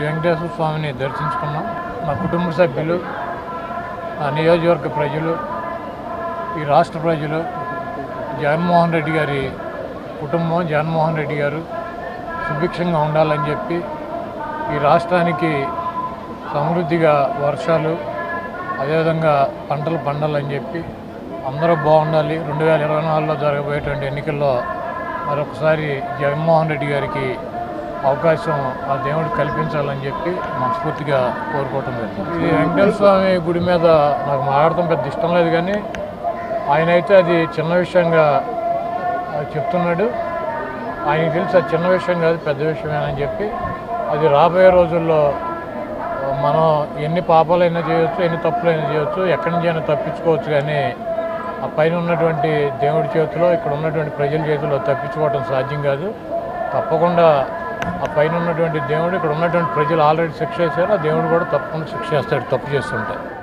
వెంకటేశ్వర స్వామిని దర్శించుకున్నాం మా కుటుంబ సభ్యులు ఆ నియోజకవర్గ ప్రజలు ఈ రాష్ట్ర ప్రజలు జగన్మోహన్ రెడ్డి గారి కుటుంబం జగన్మోహన్ రెడ్డి గారు సుభిక్షంగా ఉండాలని చెప్పి ఈ రాష్ట్రానికి సమృద్ధిగా వర్షాలు అదేవిధంగా పంటలు పండాలని చెప్పి అందరూ బాగుండాలి రెండు వేల ఇరవై నాలుగులో జరగబోయేటువంటి ఎన్నికల్లో మరొకసారి జగన్మోహన్ రెడ్డి గారికి అవకాశం ఆ దేవుడు కల్పించాలని చెప్పి మనస్ఫూర్తిగా కోరుకోవటం జరిగింది ఈ వెంకటేశ్వర స్వామి గుడి మీద నాకు మాట్లాడటం పెద్ద ఇష్టం లేదు కానీ ఆయన అయితే అది చిన్న విషయంగా ఆ, చెప్తున్నాడు ఆయనకి తెలిసి అది చిన్న విషయం కాదు పెద్ద విషయమేనని చెప్పి అది రాబోయే రోజుల్లో ఆ, మనం ఎన్ని పాపాలైనా చేయొచ్చు ఎన్ని తప్పులైనా చేయొచ్చు ఎక్కడి నుంచి అయినా తప్పించుకోవచ్చు కానీ ఆ పైన ఉన్నటువంటి దేవుడి చేతిలో ఇక్కడ ఉన్నటువంటి ప్రజల చేతిలో తప్పించుకోవడం సాధ్యం కాదు తప్పకుండా ఆ పైన ఉన్నటువంటి దేవుడు ఇక్కడ ఉన్నటువంటి ప్రజలు ఆల్రెడీ శిక్ష చేశారు ఆ దేవుడు కూడా తప్పకుండా శిక్ష చేస్తాడు తప్పు చేస్తుంటే